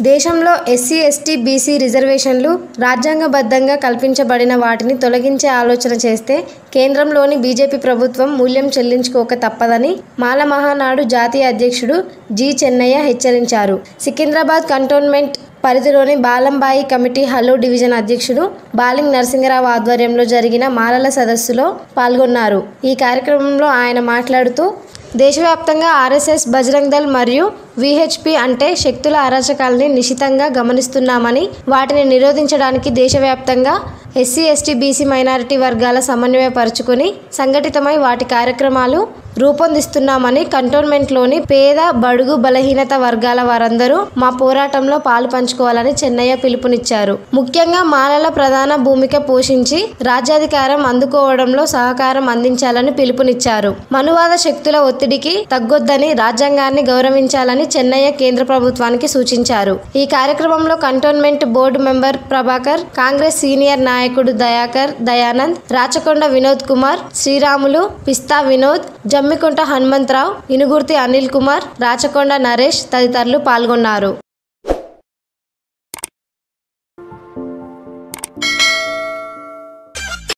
దేశంలో SC ST BC రిజర్వేషన్లు రాజ్యాంగబద్ధంగా కల్పించబడిన వాటిని తొలగించే ఆలోచన చేస్తే కేంద్రంలోని బీజేపీ ప్రభుత్వం మూల్యం చెల్లించుకోక తప్పదని మాల మహానాడు జాతీయ అధ్యక్షుడు జి చెన్నయ్య హెచ్చరించారు సికింద్రాబాద్ కంటోన్మెంట్ పరిధిలోని బాలంబాయి కమిటీ హలో డివిజన్ అధ్యక్షుడు బాలింగ్ నరసింగరావు ఆధ్వర్యంలో జరిగిన మాలల సదస్సులో పాల్గొన్నారు ఈ కార్యక్రమంలో ఆయన మాట్లాడుతూ దేశవ్యాప్తంగా ఆర్ఎస్ఎస్ బజరంగ్ దళ్ మరియు విహెచ్పి అంటే శక్తుల అరాచకాల్ని నిశితంగా గమనిస్తున్నామని వాటిని నిరోధించడానికి దేశవ్యాప్తంగా ఎస్సీ ఎస్టీ బీసీ మైనారిటీ వర్గాల సమన్వయపరుచుకొని సంఘటితమై వాటి కార్యక్రమాలు రూపొందిస్తున్నామని కంటోన్మెంట్లోని పేద బడుగు బలహీనత వర్గాల వారందరూ మా పోరాటంలో పాలు పంచుకోవాలని చెన్నయ్య పిలుపునిచ్చారు ముఖ్యంగా మాలల ప్రధాన భూమిక పోషించి రాజ్యాధికారం అందుకోవడంలో సహకారం అందించాలని పిలుపునిచ్చారు మనువాద శక్తుల ఒత్తిడికి తగ్గొద్దని రాజ్యాంగాన్ని గౌరవించాలని చెన్నయ్య కేంద్ర ప్రభుత్వానికి సూచించారు ఈ కార్యక్రమంలో cantonment board member Prabhakar Congress senior నాయకుడు దయాకర్ దయానంద్ రాచకొండ వినోద్ కుమార్ శ్రీరాములు పిస్తా వినోద్ జమ్మికుంట హనుమంతరావు ఇనుగుర్తి అనిల్ కుమార్ రాచకొండ నరేష్ తదితరులు పాల్గొన్నారు